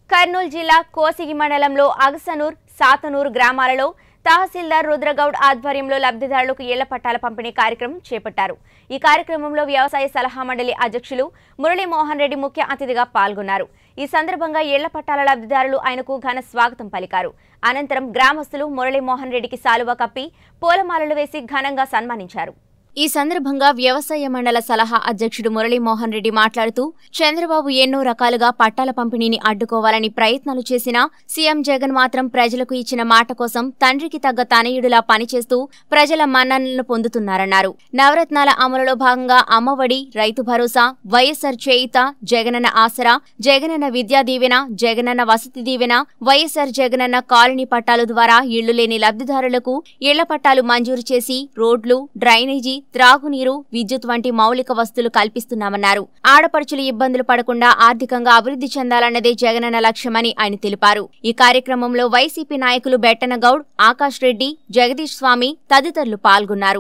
కర్నూలు జిల్లా కోసిగి మండలంలో అగసనూర్ సాతనూర్ గ్రామాలలో తహసీల్దార్ రుద్రగౌడ్ ఆధ్వర్యంలో లబ్ధిదారులకు ఇళ్ల పట్టాల పంపిణీ కార్యక్రమం చేపట్టారు ఈ కార్యక్రమంలో వ్యవసాయ సలహా మండలి అధ్యక్షులు మురళీమోహన్ రెడ్డి ముఖ్య అతిథిగా పాల్గొన్నారు ఈ సందర్భంగా ఇళ్ల పట్టాల లబ్ధిదారులు ఆయనకు ఘన స్వాగతం పలికారు అనంతరం గ్రామస్తులు మురళీమోహన్ రెడ్డికి సాలువ కప్పి పూలమాలలు వేసి ఘనంగా సన్మానించారు ఈ సందర్భంగా వ్యవసాయ మండల సలహా అధ్యక్షుడు మురళీమోహన్ రెడ్డి మాట్లాడుతూ చంద్రబాబు ఎన్నో రకాలుగా పట్టాల పంపిణీని అడ్డుకోవాలని ప్రయత్నాలు చేసినా సీఎం జగన్ మాత్రం ప్రజలకు ఇచ్చిన మాట కోసం తండ్రికి తగ్గ తనయుడిలా పనిచేస్తూ ప్రజల మన్ననలను పొందుతున్నారన్నారు నవరత్నాల అమలులో భాగంగా అమ్మఒడి రైతు భరోసా వైఎస్ఆర్ చేయిత జగనన్న ఆసరా జగనన్న విద్యా దీవెన జగనన్న వసతి దీవెన వైఎస్ఆర్ జగనన్న కాలనీ పట్టాల ద్వారా ఇళ్లు లేని లబ్ధిదారులకు ఇళ్ల పట్టాలు మంజూరు చేసి రోడ్లు డ్రైనేజీ త్రాగునీరు విద్యుత్ వంటి మౌలిక వస్తువులు కల్పిస్తున్నామన్నారు ఆడపడుచులు ఇబ్బందులు పడకుండా ఆర్థికంగా అభివృద్ధి చెందాలన్నదే జగనన్న లక్ష్యమని ఆయన తెలిపారు ఈ కార్యక్రమంలో వైసీపీ నాయకులు బెట్టన గౌడ్ ఆకాష్ రెడ్డి జగదీష్ స్వామి తదితరులు పాల్గొన్నారు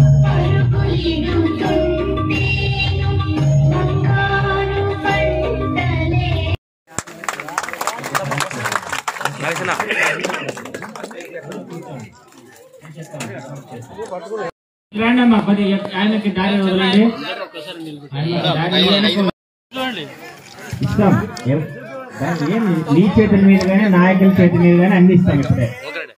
రండి అమ్మా పది ఆయనకి దారి వదలండి ఆయనకి దారి వదలండి. ఇస్తాం ఎవ- దానికి ఏం లేదు. నీ చేతుల మీద కానీ నాయకుల చేతుల మీద కానీ అన్ని ఇస్తాం ఇప్పుడే